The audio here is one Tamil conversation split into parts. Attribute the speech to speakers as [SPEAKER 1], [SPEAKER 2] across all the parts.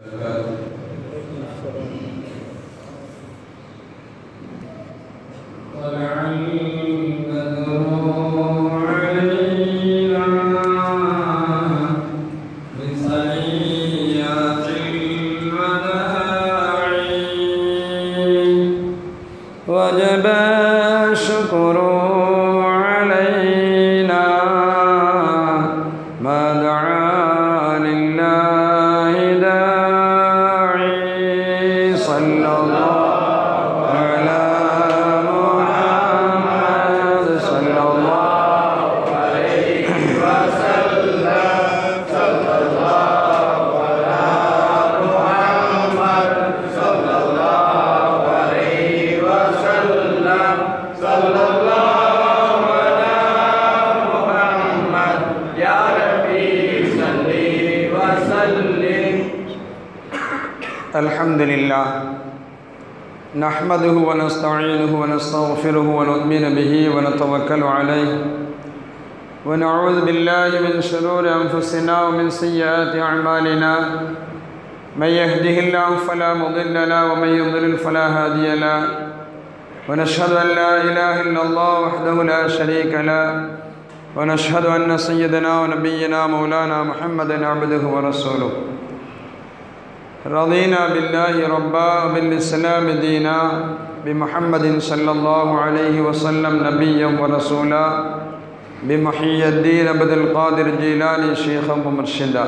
[SPEAKER 1] وجب الشكر علينا ما دعا لله داعي صلى الله على محمد صلى الله عليه الحمد لله نحمده ونستعينه ونستغفره ونؤمن به ونتوكل عليه ونعوذ بالله من شرور أنفسنا ومن سيئات أعمالنا من يهده الله فلا مضل له ومن يضلل فلا هادي له ونشهد أن لا إله إلا الله وحده لا شريك له ونشهد أن سيدنا ونبينا مولانا محمدا عبده ورسوله رضينا بالله ربا وبالإسلام دينا بمحمد صلى الله عليه وسلم نبيا ورسولا بمحيي الدين عبد القادر الجيلاني شيخا ومرشدا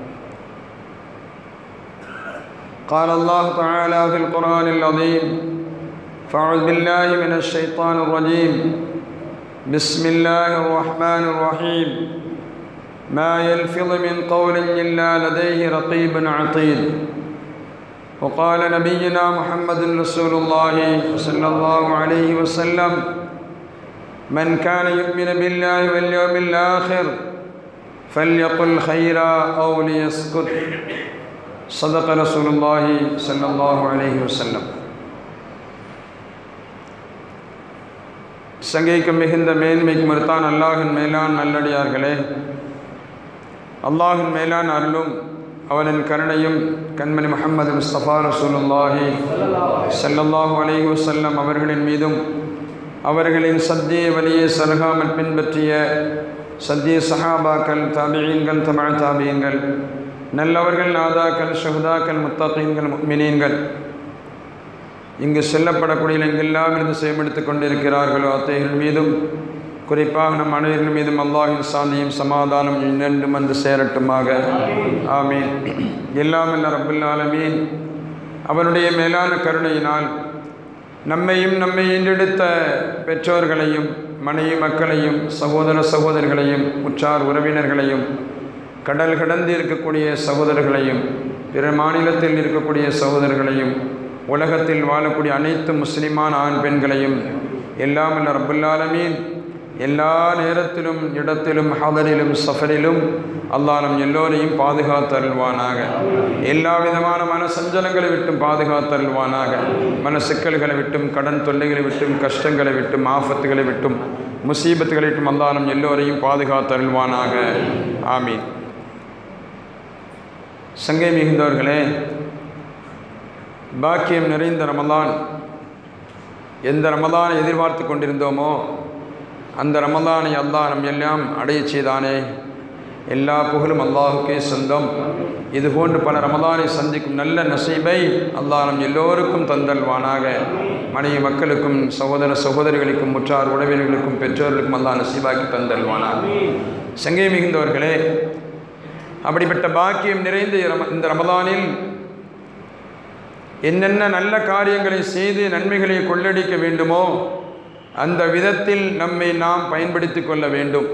[SPEAKER 1] قال الله تعالى في القرآن العظيم فأعوذ بالله من الشيطان الرجيم بسم الله الرحمن الرحيم ما يلفظ من قول إلا لديه رقيب عتيد وقال نبينا محمد رسول الله صلى الله عليه وسلم من كان يؤمن بالله واليوم الآخر فليقل خيرا أو ليسكت صدق رسول الله صلى الله عليه وسلم சங்கைக்கு மிகுந்த மேன்மைக்கு மறுத்தான் அல்லாஹின் மேலான் நல்லடியார்களே அல்லாஹின் மேலான் அருளும் அவனின் கருணையும் கண்மணி முகமது முஸ்தபா ரசூலுல்லாஹி சல்லல்லாஹு அலைஹி வஸல்லம் அவர்களின் மீதும் அவர்களின் சத்திய வழியை சருகாமல் பின்பற்றிய சத்திய சஹாபாக்கள் தாபியீன்கள் தமிழ் தாபியங்கள் நல்லவர்கள் நாதாக்கள் ஷஹுதாக்கள் முத்தகீன்கள் மினீன்கள் இங்கு செல்லப்படக்கூடிய எங்கெல்லாம் இருந்து செய்யமெடுத்து கொண்டிருக்கிறார்களோ அத்தைகள் மீதும் குறிப்பாக நம் அனைவர்கள் மீதும் அல்லாஹின் சாந்தியும் சமாதானம் இன்னென்றும் வந்து சேரட்டுமாக ஆமீன் எல்லாம் இல்ல ரபுல் ஆலமீன் அவனுடைய மேலான கருணையினால் நம்மையும் நம்மை ஈண்டெடுத்த பெற்றோர்களையும் மனைவி மக்களையும் சகோதர சகோதரிகளையும் உற்றார் உறவினர்களையும் கடல் கடந்து இருக்கக்கூடிய சகோதரர்களையும் பிற மாநிலத்தில் இருக்கக்கூடிய சகோதரர்களையும் உலகத்தில் வாழக்கூடிய அனைத்து முஸ்லிமான ஆண் பெண்களையும் எல்லாம் அல்ல ரபுல்லாலமீன் எல்லா நேரத்திலும் இடத்திலும் ஹதரிலும் சஃபரிலும் அல்லாஹ் நம் எல்லோரையும் பாதுகாத்தருள்வானாக எல்லா விதமான மன சஞ்சலங்களை விட்டும் பாதுகாத்தருள்வானாக மன சிக்கல்களை விட்டும் கடன் தொல்லைகளை விட்டும் கஷ்டங்களை விட்டும் ஆபத்துகளை விட்டும் முசீபத்துகளை விட்டும் அல்லாஹ் நம் எல்லோரையும் பாதுகாத்தருள்வானாக ஆமீன் சங்கை மிகுந்தவர்களே பாக்கியம் நிறைந்த ரமலான் எந்த ரமலானை எதிர்பார்த்து கொண்டிருந்தோமோ அந்த ரமலானை அல்லாஹ் நம் எல்லாம் அடைய செய்தானே எல்லா புகழும் அல்லாஹுக்கே சொந்தம் இது போன்று பல ரமலானை சந்திக்கும் நல்ல நசீபை அல்லாஹ் நம் எல்லோருக்கும் தந்தல்வானாக மனைவி மக்களுக்கும் சகோதர சகோதரிகளுக்கும் முற்றார் உறவினர்களுக்கும் பெற்றோர்களுக்கும் அல்லாஹ் நசீபாக்கி தந்தல்வானாக சங்கை மிகுந்தவர்களே அப்படிப்பட்ட பாக்கியம் நிறைந்த இந்த ரமலானில் என்னென்ன நல்ல காரியங்களை செய்து நன்மைகளை கொள்ளடிக்க வேண்டுமோ அந்த விதத்தில் நம்மை நாம் பயன்படுத்தி கொள்ள வேண்டும்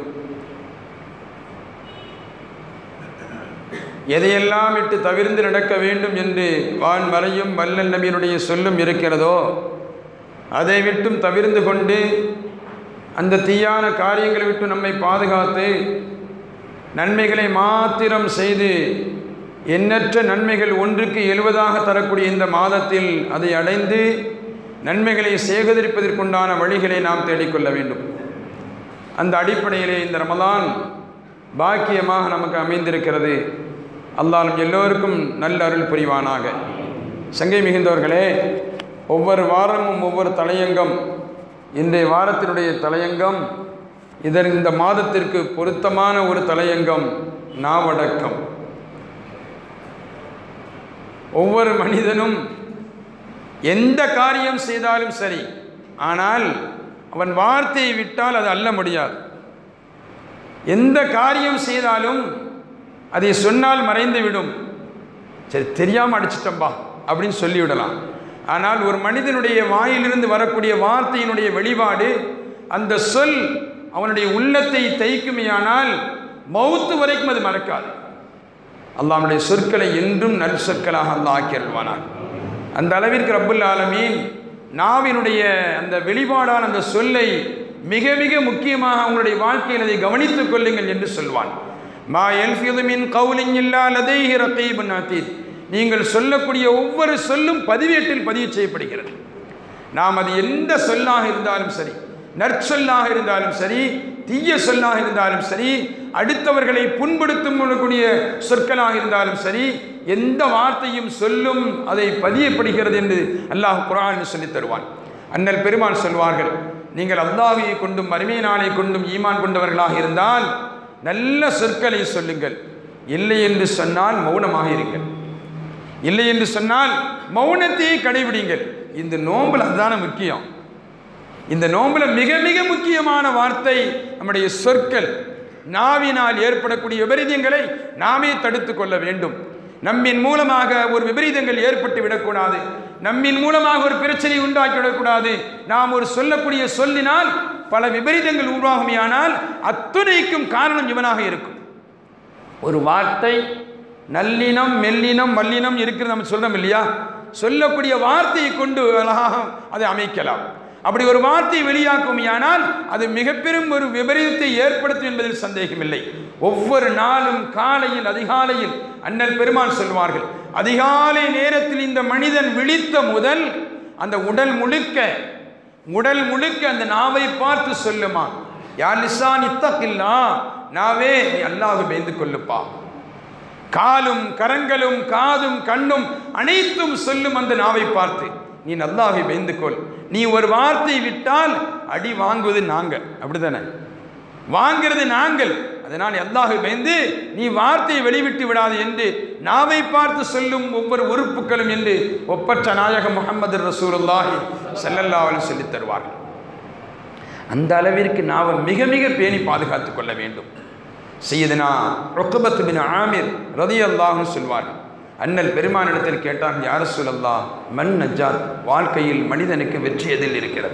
[SPEAKER 1] எதையெல்லாம் விட்டு தவிர்ந்து நடக்க வேண்டும் என்று வான் மறையும் வல்லல் நபியினுடைய சொல்லும் இருக்கிறதோ அதை விட்டும் தவிர்ந்து கொண்டு அந்த தீயான காரியங்களை விட்டு நம்மை பாதுகாத்து நன்மைகளை மாத்திரம் செய்து எண்ணற்ற நன்மைகள் ஒன்றுக்கு எழுவதாக தரக்கூடிய இந்த மாதத்தில் அதை அடைந்து நன்மைகளை சேகரிப்பதற்குண்டான வழிகளை நாம் தேடிக்கொள்ள வேண்டும் அந்த அடிப்படையிலே இந்த ரமலான் பாக்கியமாக நமக்கு அமைந்திருக்கிறது அல்லாலும் எல்லோருக்கும் நல்ல அருள் புரிவானாக சங்கை மிகுந்தவர்களே ஒவ்வொரு வாரமும் ஒவ்வொரு தலையங்கம் இன்றைய வாரத்தினுடைய தலையங்கம் இதன் இந்த மாதத்திற்கு பொருத்தமான ஒரு தலையங்கம் நாவடக்கம் ஒவ்வொரு மனிதனும் எந்த காரியம் செய்தாலும் சரி ஆனால் அவன் வார்த்தையை விட்டால் அது அல்ல முடியாது எந்த காரியம் செய்தாலும் அதை சொன்னால் மறைந்து விடும் சரி தெரியாமல் அடிச்சிட்டம்பா அப்படின்னு சொல்லிவிடலாம் ஆனால் ஒரு மனிதனுடைய வாயிலிருந்து வரக்கூடிய வார்த்தையினுடைய வெளிப்பாடு அந்த சொல் அவனுடைய உள்ளத்தை தைக்குமையானால் மௌத்து வரைக்கும் அது மறக்காது அல்லாஹ்வுடைய சொற்களை என்றும் நல் சொற்களாக அல்லாஹ் ஆக்கியல்வானான் அந்த அளவிற்கு ரப்புல் ஆலமீன் நாவினுடைய அந்த வெளிப்பாடான அந்த சொல்லை மிக மிக முக்கியமாக அவங்களுடைய வாழ்க்கையில் அதை கவனித்துக் கொள்ளுங்கள் என்று சொல்வான் மா எல்ஃபிது மின் கவுலிங் இல்லா லதைஹி ரகீபுன் அதீத் நீங்கள் சொல்லக்கூடிய ஒவ்வொரு சொல்லும் பதிவேட்டில் பதிவு செய்யப்படுகிறது நாம் அது எந்த சொல்லாக இருந்தாலும் சரி நற்சொல்லாக இருந்தாலும் சரி தீய சொல்லாக இருந்தாலும் சரி அடுத்தவர்களை புண்படுத்தும் கூடிய சொற்களாக இருந்தாலும் சரி எந்த வார்த்தையும் சொல்லும் அதை பதியப்படுகிறது என்று அல்லாஹ் குரான் சொல்லித் தருவான் அண்ணல் பெருமான் சொல்வார்கள் நீங்கள் அல்லாஹியை கொண்டும் மறுமை நாளை கொண்டும் ஈமான் கொண்டவர்களாக இருந்தால் நல்ல சொற்களை சொல்லுங்கள் இல்லை என்று சொன்னால் மௌனமாக இருங்கள் இல்லை என்று சொன்னால் மௌனத்தையே கடைபிடிங்கள் இந்த நோம்பில் அதுதானே முக்கியம் இந்த நோம்பில் மிக மிக முக்கியமான வார்த்தை நம்முடைய சொற்கள் நாவினால் ஏற்படக்கூடிய விபரீதங்களை நாமே தடுத்து கொள்ள வேண்டும் நம்மின் மூலமாக ஒரு விபரீதங்கள் ஏற்பட்டு விடக்கூடாது நம்மின் மூலமாக ஒரு பிரச்சனை உண்டாக்கி விடக்கூடாது நாம் ஒரு சொல்லக்கூடிய சொல்லினால் பல விபரீதங்கள் உருவாகுமையானால் அத்துணைக்கும் காரணம் இவனாக இருக்கும் ஒரு வார்த்தை நல்லினம் மெல்லினம் மல்லினம் இருக்கிறது நம்ம சொல்றோம் இல்லையா சொல்லக்கூடிய வார்த்தையை கொண்டு அழகாக அதை அமைக்கலாம் அப்படி ஒரு வார்த்தை வெளியாக்குமையானால் அது மிக பெரும் ஒரு விபரீதத்தை ஏற்படுத்தும் என்பதில் சந்தேகமில்லை ஒவ்வொரு நாளும் காலையில் அதிகாலையில் அண்ணல் பெருமான் சொல்வார்கள் அதிகாலை நேரத்தில் இந்த மனிதன் விழித்த முதல் அந்த உடல் முழுக்க உடல் முழுக்க அந்த நாவை பார்த்து சொல்லுமா யார் லிசான் இத்தக்கில்லா நாவே நீ அல்லாஹ் பயந்து கொள்ளுப்பா காலும் கரங்களும் காதும் கண்ணும் அனைத்தும் சொல்லும் அந்த நாவை பார்த்து நீ நல்லாவை பயந்து கொள் நீ ஒரு வார்த்தை விட்டால் அடி வாங்குவது நாங்க அப்படிதானே வாங்கிறது நாங்கள் அதனால் அல்லாஹை பயந்து நீ வார்த்தையை வெளிவிட்டு விடாது என்று நாவை பார்த்து சொல்லும் ஒவ்வொரு உறுப்புகளும் என்று ஒப்பற்ற நாயகம் முகமது ரசூலுல்லாஹி ஸல்லல்லாஹு அலைஹி சொல்லித் தருவார்கள் அந்த அளவிற்கு நாவை மிக மிக பேணி பாதுகாத்துக் கொள்ள வேண்டும் செய்யதுனா ரொக்கபத்து பின் ஆமிர் ரதி அல்லாஹ்னு சொல்வார்கள் அண்ணல் பெருமானிடத்தில் கேட்டார்கள் யார் சொல்லல்லா மண் நஜாத் வாழ்க்கையில் மனிதனுக்கு வெற்றி எதில் இருக்கிறது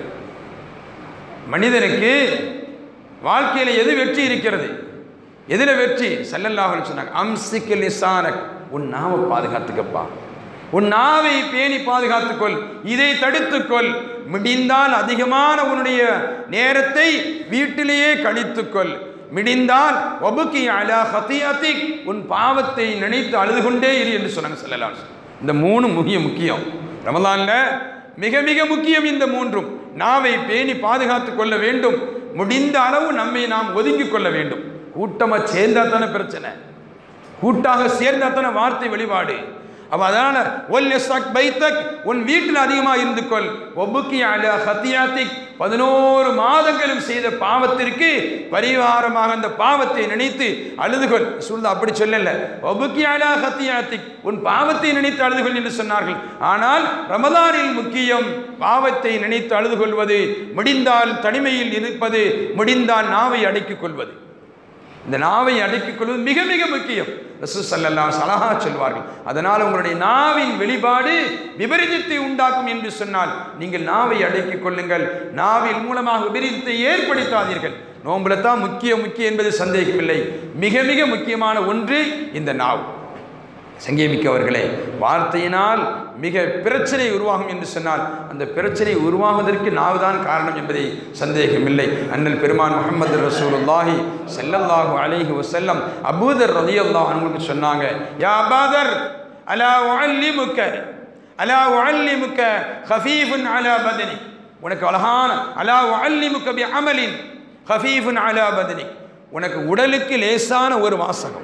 [SPEAKER 1] மனிதனுக்கு வாழ்க்கையில் எது வெற்றி இருக்கிறது எதில் வெற்றி சல்லல்லாஹு சொன்னாங்க அம்சிக்கல் லிசானக் உன் நாவை பாதுகாத்துக்கப்பா உன் நாவை பேணி பாதுகாத்துக்கொள் இதை தடுத்துக்கொள் முடிந்தால் அதிகமான உன்னுடைய நேரத்தை வீட்டிலேயே கழித்துக்கொள் மிடிந்தால் ஒபுக்கி அலா ஹத்தியாத்திக் உன் பாவத்தை நினைத்து அழுது கொண்டே இரு என்று சொன்னாங்க சொல்லலாம் இந்த மூணு முக்கிய முக்கியம் ரமலான்ல மிக மிக முக்கியம் இந்த மூன்றும் நாவை பேணி பாதுகாத்து கொள்ள வேண்டும் முடிந்த அளவு நம்மை நாம் ஒதுங்கிக் கொள்ள வேண்டும் கூட்டமாக சேர்ந்தா தானே பிரச்சனை கூட்டாக சேர்ந்தா தானே வார்த்தை வெளிப்பாடு அப்ப அதனால ஒல் எஸ்தக் பைத்தக் உன் வீட்டில் அதிகமாக இருந்து கொள் ஒபுக்கி அல ஹத்தியாத்திக் பதினோரு மாதங்களும் செய்த பாவத்திற்கு பரிகாரமாக அந்த பாவத்தை நினைத்து அழுதுகொள் சொல்ல அப்படி சொல்லல ஒபுக்கி அல ஹத்தியாத்திக் உன் பாவத்தை நினைத்து அழுதுகொள் என்று சொன்னார்கள் ஆனால் ரமதானில் முக்கியம் பாவத்தை நினைத்து அழுது கொள்வது முடிந்தால் தனிமையில் இருப்பது முடிந்தால் நாவை அடக்கிக் கொள்வது இந்த நாவை அடக்கிக் கொள்வது மிக மிக முக்கியம் ரசூ சல்லல்லா சலஹா சொல்வார்கள் அதனால் உங்களுடைய நாவின் வெளிப்பாடு விபரீதத்தை உண்டாக்கும் என்று சொன்னால் நீங்கள் நாவை அடக்கிக் கொள்ளுங்கள் நாவின் மூலமாக விபரீதத்தை ஏற்படுத்தாதீர்கள் நோம்புல தான் முக்கிய முக்கியம் என்பது சந்தேகமில்லை மிக மிக முக்கியமான ஒன்று இந்த நாவு சங்கேமிக்கவர்களே வார்த்தையினால் மிக பிரச்சனை உருவாகும் என்று சொன்னால் அந்த பிரச்சனை உருவாகுவதற்கு நாவுதான் காரணம் என்பதை சந்தேகமில்லை அண்ணல் பெருமான் முகமது ரசூலுல்லாஹி ஸல்லல்லாஹு அலைஹி வஸல்லம் அபூதர் ரலியல்லாஹு அன்ஹுக்கு சொன்னாங்க யா அபாதர் அலா உஅல்லிமுக்க அலா உஅல்லிமுக்க ஹஃபீஃபுன் அலா பதனி உனக்கு அழகான அலா உஅல்லிமுக்க பி அமலின் ஹஃபீஃபுன் அலா பதனி உனக்கு உடலுக்கு லேசான ஒரு வாசகம்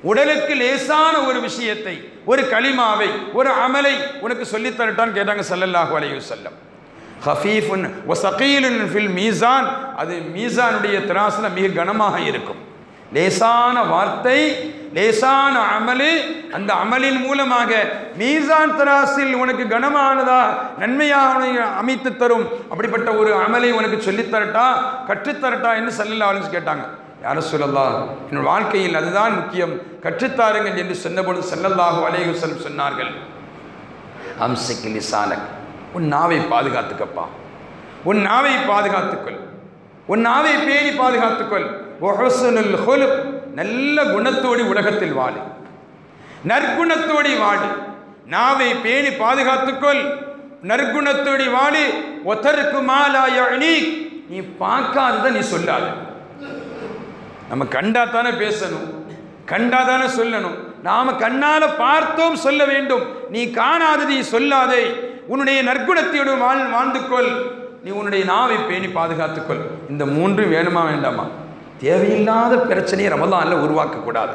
[SPEAKER 1] உடலுக்கு லேசான ஒரு விஷயத்தை ஒரு களிமாவை ஒரு அமலை உனக்கு சொல்லித் தரட்டான்னு கேட்டாங்க ஸல்லல்லாஹு அலைஹி வஸல்லம் ஹஃபீஃபுன் வசகீலுன் ஃபில் மீசான் அது மீசானுடைய திராசுல மிக கனமாக இருக்கும் லேசான வார்த்தை லேசான அமலு அந்த அமலின் மூலமாக மீசான் திராசில் உனக்கு கனமானதா நன்மையாக உனக்கு அமைத்து தரும் அப்படிப்பட்ட ஒரு அமலை உனக்கு சொல்லித்தரட்டா கற்றுத்தரட்டா என்று சல்லல்லா அலிஸ் கேட்டாங்க யார சொல்லல்லா என் வாழ்க்கையில் அதுதான் முக்கியம் கற்றுத்தாருங்கள் என்று சொன்னபொழுது சல்லல்லாஹு அலைஹி வஸல்லம் சொன்னார்கள் அம்சிக் லிசானக் உன் நாவை பாதுகாத்துக்கப்பா உன் நாவை பாதுகாத்துக்கொள் உன் நாவை பேணி பாதுகாத்துக்கொள் ஒஹசுனுல் ஹுலுக் நல்ல குணத்தோடு உலகத்தில் வாழு நற்குணத்தோடி வாழு நாவை பேணி பாதுகாத்துக்கொள் நற்குணத்தோடி வாழு ஒத்தருக்கு மாலா யஅனீ நீ பார்க்காததை நீ சொல்லாத நம்ம கண்டா தானே பேசணும் கண்டா தானே சொல்லணும் நாம கண்ணால பார்த்தோம் சொல்ல வேண்டும் நீ காணாததை சொல்லாதே உன்னுடைய நற்குணத்தோடு வாழ் வாழ்ந்து கொள் நீ உன்னுடைய நாவை பேணி பாதுகாத்துக்கொள் இந்த மூன்றும் வேணுமா வேண்டாமா தேவையில்லாத பிரச்சனையை ரமலான்ல உருவாக்கக்கூடாது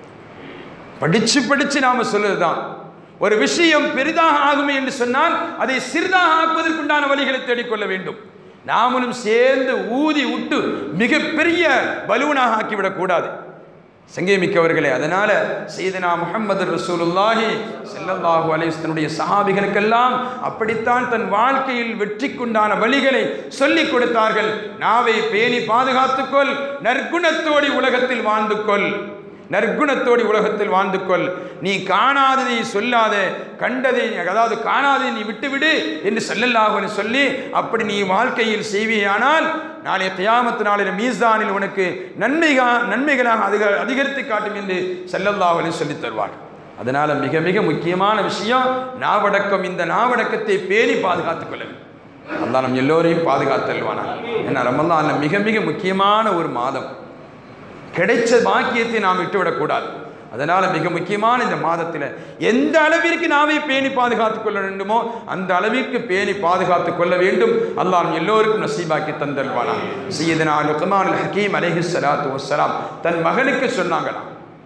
[SPEAKER 1] படிச்சு படிச்சு நாம சொல்லுதுதான் ஒரு விஷயம் பெரிதாக ஆகுமே என்று சொன்னால் அதை சிறிதாக ஆக்குவதற்குண்டான வழிகளை தேடிக்கொள்ள வேண்டும் நாமளும் சேர்ந்து ஊதி விட்டு மிகப்பெரிய பலூனாக ஆக்கிவிடக் கூடாது சங்கேமிக்கவர்களே அதனால செய்தனா முகமது ரசூலுல்லாஹி ஸல்லல்லாஹு அலைஹி வஸல்லுடைய சஹாபிகளுக்கெல்லாம் அப்படித்தான் தன் வாழ்க்கையில் வெற்றிக்குண்டான வழிகளை சொல்லிக் கொடுத்தார்கள் நாவை பேணி பாதுகாத்துக்கொள் நற்குணத்தோடி உலகத்தில் வாழ்ந்து கொள் நற்குணத்தோடி உலகத்தில் வாழ்ந்து கொள் நீ காணாததை சொல்லாத கண்டதை அதாவது காணாததை நீ விட்டுவிடு என்று சொல்லல்லாஹு சொல்லி அப்படி நீ வாழ்க்கையில் செய்வியானால் நாளை கியாமத்து நாளில் மீசானில் உனக்கு நன்மைகா நன்மைகளாக அதிக அதிகரித்து காட்டும் என்று செல்லல்லாஹு சொல்லித் தருவார் அதனால மிக மிக முக்கியமான விஷயம் நாவடக்கம் இந்த நாவடக்கத்தை பேணி பாதுகாத்துக் கொள்ள வேண்டும் அல்லாஹ் நம் எல்லோரையும் பாதுகாத்தல்வானா ஏன்னா ரமலான்ல மிக மிக முக்கியமான ஒரு மாதம் கிடைச்ச பாக்கியத்தை நாம் விட்டுவிடக்கூடாது அதனால மிக முக்கியமான இந்த மாதத்தில் எந்த அளவிற்கு நாவை பேணி பாதுகாத்துக் கொள்ள வேண்டுமோ அந்த அளவிற்கு பேணி பாதுகாத்துக் கொள்ள வேண்டும் அல்லாஹ் நம் எல்லோருக்கும் நசீபாக்கி தந்தல்வானா சையதனா லுக்மான் ஹக்கீம் அலைஹி ஸலாத்து வஸ்ஸலாம் தன் மகனுக்கு சொன்னாங்களாம்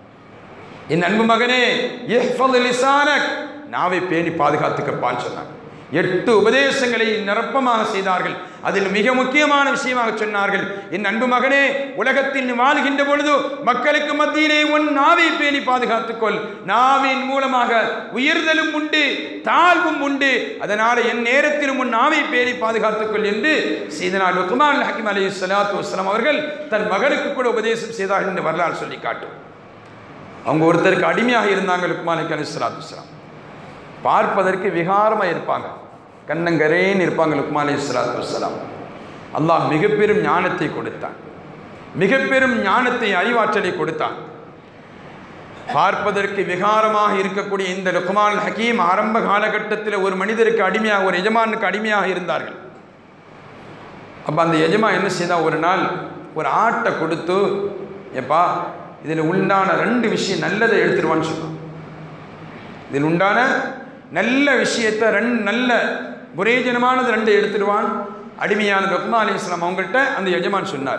[SPEAKER 1] என் அன்பு மகனே இஹ்ஃபல் லிசானக் நாவை பேணி பாதுகாத்துக்கப்பான்னு சொன்னாங்க எட்டு உபதேசங்களை நிரப்பமாக செய்தார்கள் அதில் மிக முக்கியமான விஷயமாக சொன்னார்கள் என் அன்பு மகனே உலகத்தில் நீ வாழ்கின்ற பொழுது மக்களுக்கு மத்தியிலே உன் நாவை பேணி பாதுகாத்துக்கொள் நாவின் மூலமாக உயர்தலும் உண்டு தாழ்வும் உண்டு அதனால என் நேரத்திலும் உன் நாவை பேணி பாதுகாத்துக்கொள் என்று சீதனா லுக்மான் ஹக்கிம் அலி சலாத்து வஸ்லாம் அவர்கள் தன் மகனுக்கு கூட உபதேசம் செய்தார்கள் என்று வரலாறு சொல்லி காட்டும் அவங்க ஒருத்தருக்கு அடிமையாக இருந்தாங்க லுக்மான் அலி சலாத்து வஸ்லாம் பார்ப்பதற்கு விகாரமாக இருப்பாங்க கண்ணங்கரேன்னு இருப்பாங்க லுக்மான் அலி சலாத்து வசலாம் அல்லாஹ் மிக பெரும் ஞானத்தை கொடுத்தான் மிக பெரும் ஞானத்தை அறிவாற்றலை கொடுத்தான் பார்ப்பதற்கு விகாரமாக இருக்கக்கூடிய இந்த லுக்மான் ஹக்கீம் ஆரம்ப காலகட்டத்தில் ஒரு மனிதருக்கு அடிமையாக ஒரு எஜமானுக்கு அடிமையாக இருந்தார்கள் அப்போ அந்த எஜமா என்ன செய்தா ஒரு நாள் ஒரு ஆட்டை கொடுத்து ஏப்பா இதில் உண்டான ரெண்டு விஷயம் நல்லதை எடுத்துருவான்னு சொன்னான் இதில் உண்டான நல்ல விஷயத்தை ரெண்டு நல்ல புரேஜனமானது ரெண்டு எடுத்துடுவான் அடிமையான ருக்மா அலி இஸ்லாம் அவங்கள்ட்ட அந்த எஜமான் சொன்னார்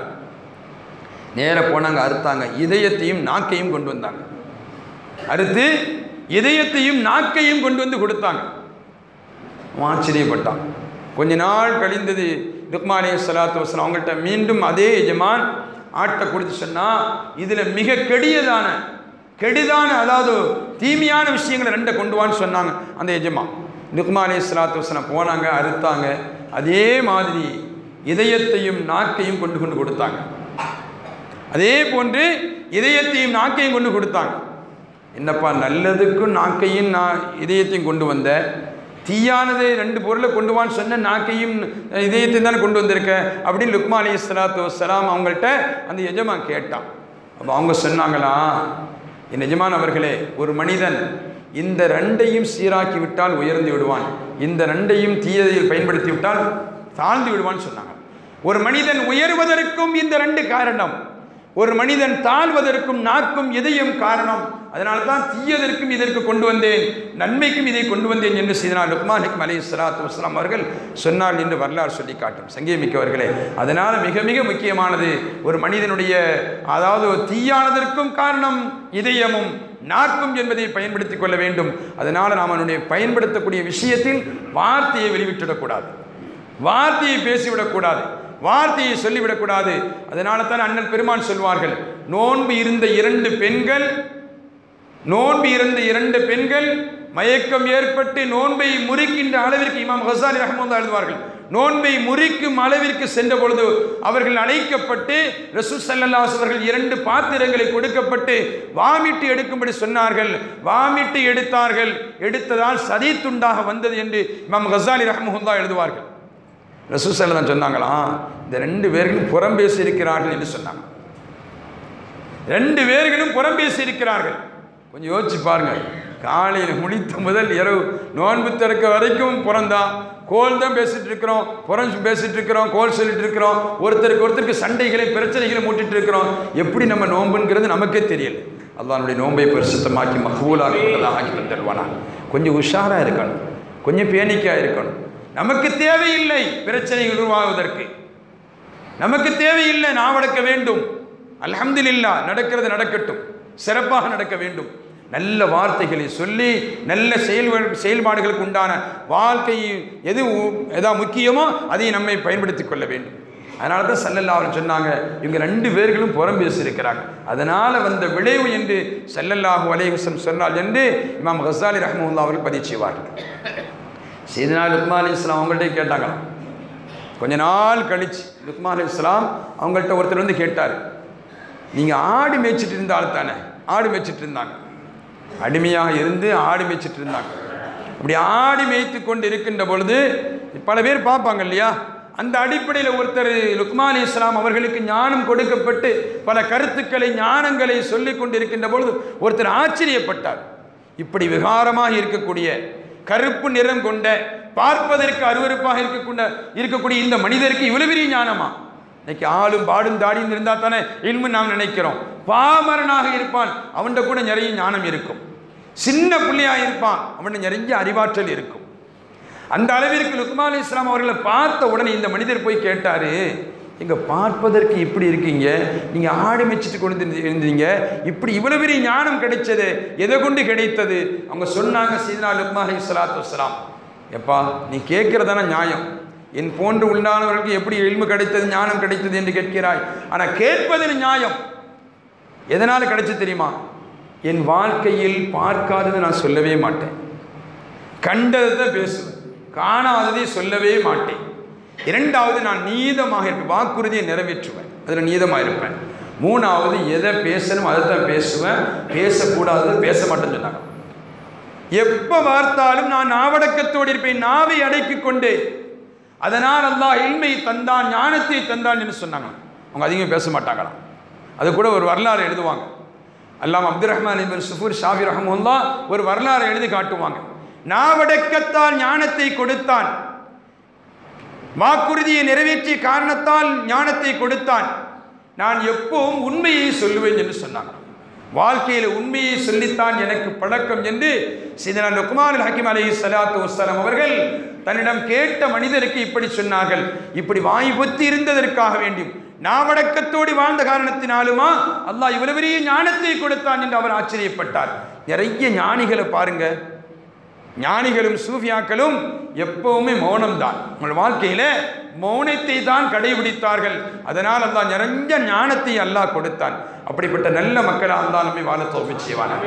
[SPEAKER 1] நேர போனாங்க அறுத்தாங்க இதயத்தையும் நாக்கையும் கொண்டு வந்தாங்க அறுத்து இதயத்தையும் நாக்கையும் கொண்டு வந்து கொடுத்தாங்க அவன் ஆச்சரியப்பட்டான் கொஞ்ச நாள் கழிந்தது ருக்மா அலி சலாத்து வஸ்லாம் அவங்கள்ட்ட மீண்டும் அதே எஜமான் ஆட்டை கொடுத்து சொன்னால் இதில் மிக கெடியதான கெடுதான அதாவது தீமையான விஷயங்களை ரெண்டை கொண்டு வான்னு சொன்னாங்க அந்த எஜமா லுக்மா அலி சலாத்து வசனம் போனாங்க அறுத்தாங்க அதே மாதிரி இதயத்தையும் நாக்கையும் கொண்டு கொண்டு கொடுத்தாங்க அதே போன்று இதயத்தையும் நாக்கையும் கொண்டு கொடுத்தாங்க என்னப்பா நல்லதுக்கும் நாக்கையும் நான் இதயத்தையும் கொண்டு வந்த தீயானதை ரெண்டு பொருளை கொண்டு வான்னு சொன்ன நாக்கையும் இதயத்தையும் தானே கொண்டு வந்திருக்க அப்படின்னு லுக்மா அலி சலாத்து வசலாம் அவங்கள்ட்ட அந்த எஜமா கேட்டான் அப்போ அவங்க சொன்னாங்களா என் எஜமான் அவர்களே ஒரு மனிதன் இந்த ரெண்டையும் சீராக்கி விட்டால் உயர்ந்து விடுவான் இந்த ரெண்டையும் தீயதையில் பயன்படுத்தி விட்டால் தாழ்ந்து விடுவான்னு சொன்னாங்க ஒரு மனிதன் உயர்வதற்கும் இந்த ரெண்டு காரணம் ஒரு மனிதன் தாழ்வதற்கும் நாக்கும் இதயம் காரணம் அதனால தான் தீயதற்கும் இதற்கு கொண்டு வந்தேன் நன்மைக்கும் இதை கொண்டு வந்தேன் என்று செய்தனால் லுக்மான் ஹிக்ம் அலி சலாத்து வஸ்லாம் அவர்கள் சொன்னார் என்று வரலாறு சொல்லி காட்டும் சங்கீமிக்கவர்களே அதனால் மிக மிக முக்கியமானது ஒரு மனிதனுடைய அதாவது தீயானதற்கும் காரணம் இதயமும் நாக்கும் என்பதை பயன்படுத்திக் கொள்ள வேண்டும் அதனால் நாம் அவனுடைய பயன்படுத்தக்கூடிய விஷயத்தில் வார்த்தையை வெளிவிட்டுவிடக்கூடாது வார்த்தையை பேசிவிடக்கூடாது வார்த்தையை சொல்லிவிடக்கூடாது அதனால தான் அண்ணன் பெருமான் சொல்வார்கள் நோன்பு இருந்த இரண்டு பெண்கள் நோன்பு இருந்த இரண்டு பெண்கள் மயக்கம் ஏற்பட்டு நோன்பை முறிக்கின்ற அளவிற்கு இமாம் ஹசாலி ரஹமந்தா எழுதுவார்கள் நோன்பை முறிக்கும் அளவிற்கு சென்ற பொழுது அவர்கள் அழைக்கப்பட்டு ரசூல் சல்லல்லாஸ் அவர்கள் இரண்டு பாத்திரங்களை கொடுக்கப்பட்டு வாமிட்டு எடுக்கும்படி சொன்னார்கள் வாமிட்டு எடுத்தார்கள் எடுத்ததால் சதி துண்டாக வந்தது என்று இமாம் ஹசாலி ரஹமுல்லா எழுதுவார்கள் ரசூல் சல்லா சொன்னாங்களாம் இந்த ரெண்டு பேர்களும் புறம் பேசி இருக்கிறார்கள் என்று சொன்னாங்க ரெண்டு பேர்களும் புறம் பேசி இருக்கிறார்கள் கொஞ்சம் யோசிச்சு பாருங்க காலையில் முடித்த முதல் இரவு நோன்பு திறக்க வரைக்கும் புறந்தான் கோல் தான் பேசிட்டு இருக்கிறோம் புறம் பேசிட்டு இருக்கிறோம் கோல் சொல்லிட்டு இருக்கிறோம் ஒருத்தருக்கு ஒருத்தருக்கு சண்டைகளை பிரச்சனைகளை மூட்டிட்டு இருக்கிறோம் எப்படி நம்ம நோன்புங்கிறது நமக்கே தெரியல அல்லானுடைய நோன்பை பரிசுத்தமாக்கி மகூலாக ஆக்கி தந்துடுவானா கொஞ்சம் உஷாராக இருக்கணும் கொஞ்சம் பேணிக்காக இருக்கணும் நமக்கு தேவையில்லை பிரச்சனைகள் உருவாகுவதற்கு நமக்கு தேவையில்லை நாவடக்க வேண்டும் அல்ஹம்துலில்லா நடக்கிறது நடக்கட்டும் சிறப்பாக நடக்க வேண்டும் நல்ல வார்த்தைகளை சொல்லி நல்ல செயல் செயல்பாடுகளுக்கு உண்டான வாழ்க்கை எது எதா முக்கியமோ அதை நம்மை பயன்படுத்திக் கொள்ள வேண்டும் அதனால தான் சல்லல்லாஹ் சொன்னாங்க இவங்க ரெண்டு பேர்களும் புறம் பேசியிருக்கிறாங்க அதனால் வந்த விளைவு என்று சல்லல்லாஹு அலைவசம் சொன்னால் என்று இமாம் ஹசாலி ரஹமுல்லா அவர்கள் பதிவு செய்வார்கள் சீதனா லுக்மா அலி இஸ்லாம் அவங்கள்ட்ட கேட்டாங்களாம் கொஞ்ச நாள் கழிச்சு லுக்மா அலி இஸ்லாம் அவங்கள்ட்ட ஒருத்தர் வந்து கேட்டார் நீங்கள் ஆடு மேய்ச்சிட்டு இருந்த ஆள் தானே ஆடு மேய்ச்சிட்டு இருந்தாங்க அடிமையாக இருந்து ஆடு மேய்ச்சிட்டு இருந்தாங்க அப்படி ஆடு மேய்த்து கொண்டு இருக்கின்ற பொழுது பல பேர் பார்ப்பாங்க இல்லையா அந்த அடிப்படையில் ஒருத்தர் லுக்மா அலி இஸ்லாம் அவர்களுக்கு ஞானம் கொடுக்கப்பட்டு பல கருத்துக்களை ஞானங்களை சொல்லி கொண்டு இருக்கின்ற பொழுது ஒருத்தர் ஆச்சரியப்பட்டார் இப்படி விகாரமாக இருக்கக்கூடிய கருப்பு நிறம் கொண்ட பார்ப்பதற்கு அருவருப்பாக இருக்கக்கூடிய இருக்கக்கூடிய இந்த மனிதருக்கு இவ்வளவு பெரிய ஞானமா இன்னைக்கு ஆளும் பாடும் தாடியும் இருந்தால் தானே இல்மு நாம் நினைக்கிறோம் பாமரனாக இருப்பான் அவன்கிட்ட கூட நிறைய ஞானம் இருக்கும் சின்ன பிள்ளையாக இருப்பான் அவன்கிட்ட நிறைய அறிவாற்றல் இருக்கும் அந்த அளவிற்கு லுக்மான் அலி இஸ்லாம் அவர்களை பார்த்த உடனே இந்த மனிதர் போய் கேட்டார் இங்கே பார்ப்பதற்கு இப்படி இருக்கீங்க நீங்கள் ஆடு மெச்சிட்டு கொண்டு இருந்தீங்க இப்படி இவ்வளோ பெரிய ஞானம் கிடைச்சது எதை கொண்டு கிடைத்தது அவங்க சொன்னாங்க சீதனா லுக்மா அலி சலாத்து வலாம் எப்பா நீ கேட்குறதான நியாயம் என் போன்று உண்டானவர்களுக்கு எப்படி எளிமை கிடைத்தது ஞானம் கிடைத்தது என்று கேட்கிறாய் ஆனால் கேட்பதில் நியாயம் எதனால் கிடைச்சு தெரியுமா என் வாழ்க்கையில் பார்க்காதது நான் சொல்லவே மாட்டேன் கண்டதை தான் பேசுவேன் காணாததை சொல்லவே மாட்டேன் இரண்டாவது நான் நீதமாக இருப்பேன் வாக்குறுதியை நிறைவேற்றுவேன் அதில் நீதமாக இருப்பேன் மூணாவது எதை பேசணும் அதை தான் பேசுவேன் பேசக்கூடாதது பேச மாட்டேன்னு சொன்னாங்க எப்போ பார்த்தாலும் நான் நாவடக்கத்தோடு இருப்பேன் நாவை அடக்கி கொண்டு அதனால் அல்லாஹ் இல்மை தந்தான் ஞானத்தை தந்தான் என்று சொன்னாங்க அவங்க அதிகம் பேச மாட்டாங்களாம் அது கூட ஒரு வரலாறு எழுதுவாங்க அல்லாம் அப்துல் ரஹ்மான் இபின் சுஃபூர் ஷாஃபி ரஹமுல்லா ஒரு வரலாறு எழுதி காட்டுவாங்க நாவடக்கத்தால் ஞானத்தை கொடுத்தான் வாக்குறுதியை நிறைவேற்றிய காரணத்தால் ஞானத்தை கொடுத்தான் நான் எப்பவும் உண்மையை சொல்லுவேன் என்று சொன்னாங்க வாழ்க்கையில் உண்மையை சொல்லித்தான் எனக்கு பழக்கம் என்று சிதனா லுக்மான் ஹக்கீம் அலி சலாத்து வசலாம் அவர்கள் தன்னிடம் கேட்ட மனிதருக்கு இப்படி சொன்னார்கள் இப்படி வாய் பொத்தி இருந்ததற்காக வேண்டியும் நாவடக்கத்தோடு வாழ்ந்த காரணத்தினாலுமா அல்லாஹ் இவ்வளவு பெரிய ஞானத்தை கொடுத்தான் என்று அவர் ஆச்சரியப்பட்டார் நிறைய ஞானிகளை பாருங்க ஞானிகளும் சூஃபியாக்களும் எப்பவுமே மௌனம்தான் உங்கள் வாழ்க்கையில மௌனத்தை தான் கடைபிடித்தார்கள் அதனால் அல்லாஹ் நிறைஞ்ச ஞானத்தை அல்லாஹ் கொடுத்தான் அப்படிப்பட்ட நல்ல மக்களாக அல்லாஹ் நம்மை வாழ தோல்வி செய்வான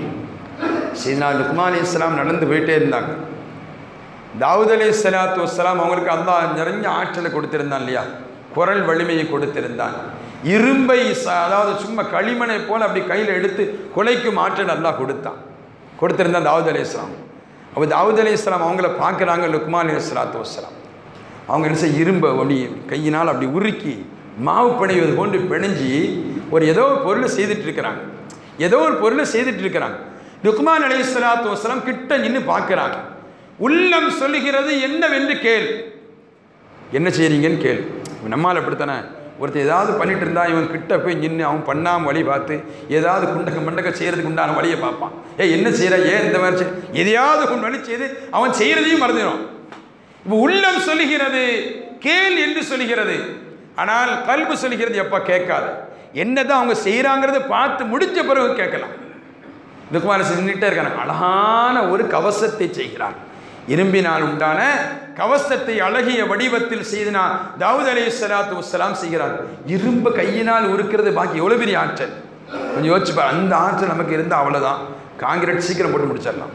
[SPEAKER 1] சீனா லுக்மான் அலி இஸ்லாம் நடந்து போயிட்டே இருந்தாங்க தாவூத் அலி சலாத்து வஸ்லாம் அவங்களுக்கு அல்லாஹ் நிறைஞ்ச ஆற்றலை கொடுத்திருந்தான் இல்லையா குரல் வலிமையை கொடுத்திருந்தான் இரும்பை ச- அதாவது சும்மா களிமணை போல அப்படி கையில் எடுத்து குலைக்கும் ஆற்றல் அல்லாஹ் கொடுத்தான் கொடுத்திருந்தான் தாவூத் அலி இஸ்லாம் அப்போ தாவூத் அலி இஸ்லாம் அவங்கள பார்க்குறாங்க லுக்மான் அலி சலாத்து வஸ்லாம் அவங்க என்ன செய்ய இரும்பை அப்படி கையினால் அப்படி உருக்கி மாவு பிணைவது போன்று பிணைஞ்சி ஒரு ஏதோ ஒரு பொருளை செய்துட்டு இருக்கிறாங்க ஏதோ ஒரு பொருளை செய்துட்டு இருக்கிறாங்க லுக்மான் அலி சலாத்து வஸ்லாம் கிட்ட நின்று பார்க்குறாங்க உள்ளம் சொல்லுகிறது என்னவென்று கேள் என்ன செய்கிறீங்கன்னு கேள் நம்மால் அப்படித்தானே ஒருத்தர் ஏதாவது பண்ணிட்டு இருந்தா இவன் கிட்ட போய் நின்று அவன் பண்ணாம வழி பார்த்து ஏதாவது குண்டக மண்டக செய்யறதுக்கு உண்டான வழியை பார்ப்பான் ஏ என்ன செய்யற ஏன் இந்த மாதிரி செய்-" எதையாவது ஒன்று வழி செய்து அவன் செய்யறதையும் மறந்துடும் இப்போ உள்ளம் சொல்லுகிறது கேள் என்று சொல்லுகிறது ஆனால் கல்பு சொல்லுகிறது எப்போ கேட்காது என்னதான் அவங்க செய்கிறாங்கிறத பார்த்து முடிஞ்ச பிறகு கேட்கலாம் லுக்மான் நின்றுட்டே இருக்காங்க அழகான ஒரு கவசத்தை செய்கிறார் இரும்பினால் உண்டான கவசத்தை அழகிய வடிவத்தில் செய்தினார் தாவூத் அலி சலாத்து வசலாம் செய்கிறார் இரும்பு கையினால் உருக்கிறது பாக்கி எவ்வளோ பெரிய ஆற்றல் கொஞ்சம் யோசிச்சு பாரு அந்த ஆற்றல் நமக்கு இருந்தால் அவ்வளோதான் காங்கிரீட் சீக்கிரம் போட்டு முடிச்சிடலாம்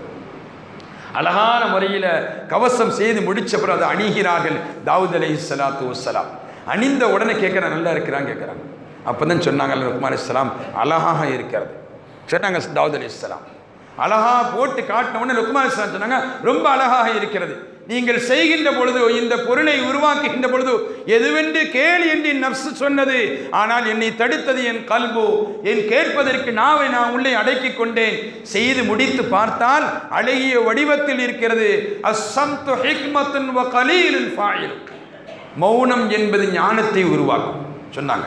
[SPEAKER 1] அழகான முறையில் கவசம் செய்து முடிச்ச பிறகு அதை அணிகிறார்கள் தாவூத் அலி சலாத்து வசலாம் அணிந்த உடனே கேட்குறேன் நல்லா இருக்கிறான் கேட்குறாங்க அப்போ தான் சொன்னாங்க லுக்மான் இஸ்லாம் அழகாக இருக்கிறது சொன்னாங்க தாவூத் அலி இஸ்லாம் அழகா போட்டு காட்டின உடனே லுக்மான் இஸ்லாம் சொன்னாங்க ரொம்ப அழகாக இருக்கிறது நீங்கள் செய்கின்ற பொழுது இந்த பொருளை உருவாக்குகின்ற பொழுது எதுவென்று கேள் என்று என் நப்சு சொன்னது ஆனால் என்னை தடுத்தது என் கல்பு என் கேட்பதற்கு நாவை நான் உள்ளே அடக்கிக் கொண்டேன் செய்து முடித்து பார்த்தால் அழகிய வடிவத்தில் இருக்கிறது அஸ்ஸம்து ஹிக்மத்துன் வ கலீலுன் ஃபாயில் மௌனம் என்பது ஞானத்தை உருவாக்கும் சொன்னாங்க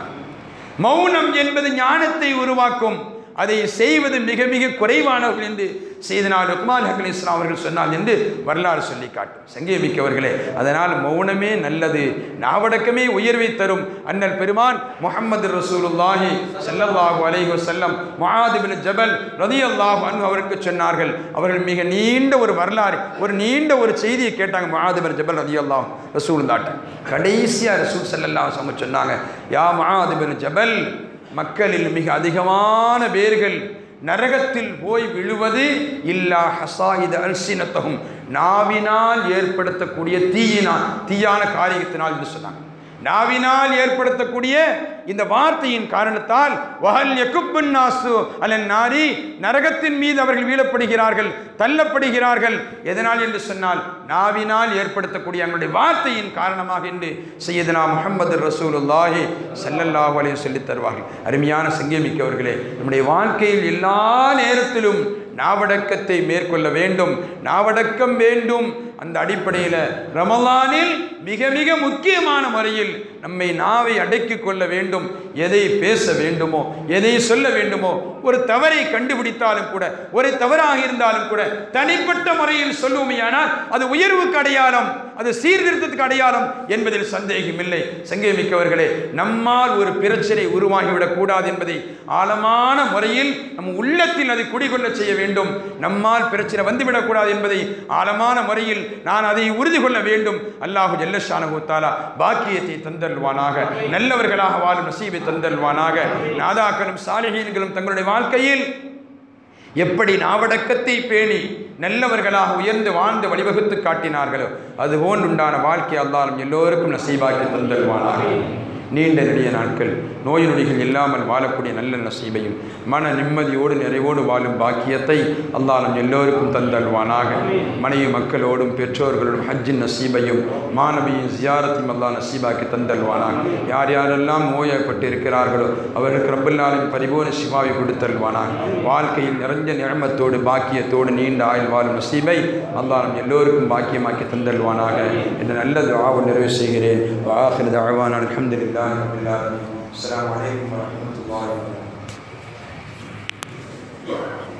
[SPEAKER 1] மௌனம் என்பது ஞானத்தை உருவாக்கும் அதை செய்வது மிக மிக குறைவானவர்கள் என்று செய்தனால் லுக்மான் ஹக்கல் இஸ்லாம் அவர்கள் சொன்னால் என்று வரலாறு சொல்லி காட்டும் சங்கீமிக்கவர்களே அதனால் மௌனமே நல்லது நாவடக்கமே உயர்வை தரும் அண்ணல் பெருமான் முகமது ரசூலுல்லாஹி ஸல்லல்லாஹு அலைஹி வஸல்லம் முஆத் பின் ஜபல் ரலியல்லாஹு அன்ஹு அவருக்கு சொன்னார்கள் அவர்கள் மிக நீண்ட ஒரு வரலாறு ஒரு நீண்ட ஒரு செய்தியை கேட்டாங்க முஆத் பின் ஜபல் ரலியல்லாஹு ரசூலுல்லாஹ்ட்ட கடைசியா ரசூல் ஸல்லல்லாஹு அலைஹி வஸல்லம் சொன்னாங்க யா முஆத் பின் ஜபல் மக்களில் மிக அதிகமான பேர்கள் நரகத்தில் போய் விழுவது இல்லா ஹசாயித அல்சினத்தகும் நாவினால் ஏற்படுத்தக்கூடிய தீயினால் தீயான காரியத்தினால் என்று சொன்னாங்க நாவினால் ஏற்படுத்தக்கூடிய இந்த வார்த்தையின் காரணத்தால் வஹல் யகுப்புன் நாசு அலன் நாரி நரகத்தின் மீது அவர்கள் வீழப்படுகிறார்கள் தள்ளப்படுகிறார்கள் எதனால் என்று சொன்னால் நாவினால் ஏற்படுத்தக்கூடிய அவங்களுடைய வார்த்தையின் காரணமாக என்று செய்யதுனா முகமது ரசூலுல்லாஹி ஸல்லல்லாஹு அலைஹி சொல்லித் தருவார்கள் அருமையான சங்கமிக்கவர்களே நம்முடைய வாழ்க்கையில் எல்லா நேரத்திலும் நாவடக்கத்தை மேற்கொள்ள வேண்டும் நாவடக்கம் வேண்டும் அந்த அடிப்படையில் ரமலானில் மிக மிக முக்கியமான முறையில் நம்மை நாவை அடக்கிக் கொள்ள வேண்டும் எதை பேச வேண்டுமோ எதை சொல்ல வேண்டுமோ ஒரு தவறை கண்டுபிடித்தாலும் கூட ஒரு தவறாக இருந்தாலும் கூட தனிப்பட்ட முறையில் சொல்லுவோமையானால் அது உயர்வுக்கு அடையாளம் அது சீர்திருத்தத்துக்கு அடையாளம் என்பதில் சந்தேகம் இல்லை சங்கேமிக்கவர்களே நம்மால் ஒரு பிரச்சனை உருவாகிவிடக் கூடாது என்பதை ஆழமான முறையில் நம் உள்ளத்தில் அதை குடிகொள்ள செய்ய வேண்டும் நம்மால் பிரச்சனை வந்துவிடக்கூடாது என்பதை ஆழமான முறையில் நான் அதை உறுதி கொள்ள வேண்டும் அல்லாஹு ஜல்லஷானஹு தாலா பாக்கியத்தை தந்தல்வானாக நல்லவர்களாக வாழும் நசீபை தந்தல்வானாக நாதாக்களும் சாலிகீன்களும் தங்களுடைய வாழ்க்கையில் எப்படி நாவடக்கத்தை பேணி நல்லவர்களாக உயர்ந்து வாழ்ந்து வழிவகுத்து காட்டினார்களோ அதுபோன்றுண்டான வாழ்க்கை அல்லாலும் எல்லோருக்கும் நசீபாக்கி தந்தல்வானாக நீண்ட நெடிய நாட்கள் நோய் நொடிகள் இல்லாமல் வாழக்கூடிய நல்ல நசீபையும் மன நிம்மதியோடு நிறைவோடு வாழும் பாக்கியத்தை அல்லாலும் எல்லோருக்கும் தந்தல்வானாக மனைவி மக்களோடும் பெற்றோர்களோடும் ஹஜ்ஜின் நசீபையும் மாணவியின் ஜியாரத்தையும் அல்லா நசீபாக்கி தந்தல்வானாக யார் யாரெல்லாம் நோயப்பட்டு இருக்கிறார்களோ அவர்களுக்கு ரப்பல்லாலின் பரிபூர்ண சிவாவை கொடுத்தல்வானாக வாழ்க்கையில் நிறைஞ்ச நிழமத்தோடு பாக்கியத்தோடு நீண்ட ஆயுள் வாழும் நசீபை அல்லாலும் எல்லோருக்கும் பாக்கியமாக்கி தந்தல்வானாக என்ற நல்ல துஆவை நிறைவு செய்கிறேன் வாஹிர் தஅவானா அல்ஹம்துலில்லாஹி ரப்பில் ஆலமீன் அஸ்ஸலாமு அலைக்கும் வரஹ்மத்துல்லாஹி வபரகாத்துஹு